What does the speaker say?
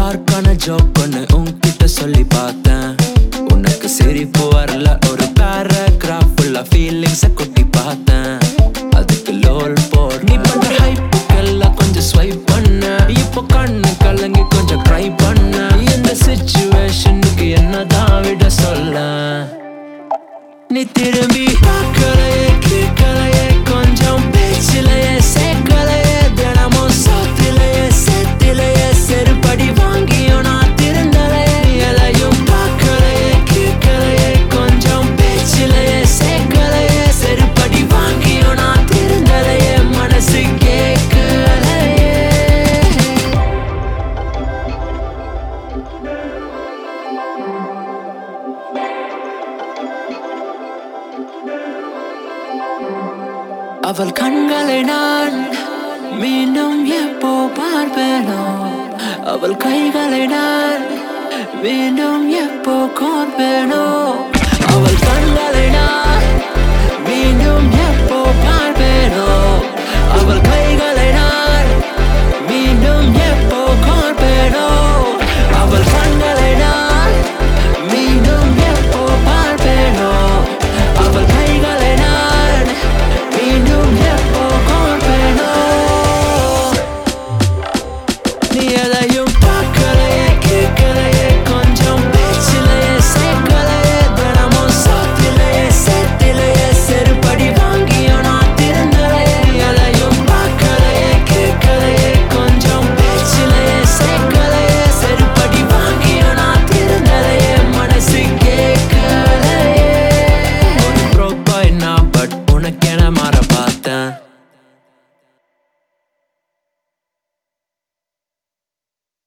டார்க்கான joke ஒன்று உன்கிட்ட சொல்லி பார்த்தேன் உனக்கு சிரிப்பு வரல ஒரு பேராகிராஃப் ஃபுல்லா ஃபீலிங்ஸை கொட்டி பார்த்தேன் அதுக்கு லோல் போர் நீ பண்ற ஹைப்புக்கெல்லாம் கொஞ்சம் ஸ்வைப் பண்ண இப்போ கண்ணு கலங்கி கொஞ்சம் ட்ரை பண்ண இந்த சுச்சுவேஷனுக்கு என்னதான் விட சொல்ல நீ திரும்பி பார்க்கலையே கேட்கலையே கொஞ்சம் பேச்சிலையே சேர்க்கலையே தினமும் சோத்திலையே செத்திலையே செருப்படி வாங்கியும் நான் திருந்தலையே எலையும் பார்க்கலையே கேட்கலையே கொஞ்சம் பேச்சிலையே சேர்க்கலையே செருப்படி வாங்கியும் நான் திருந்தலையே மனசு கேட்கலையே அவள் கண்களை நான் மீண்டும் எப்போ பார்ப்பேனோ அவள் கைகளை நான் மீண்டும் எப்போ கோர்ப்பேனோ அவள் கண்களை நான் மீண்டும் எப்போ பார்ப்பேனோ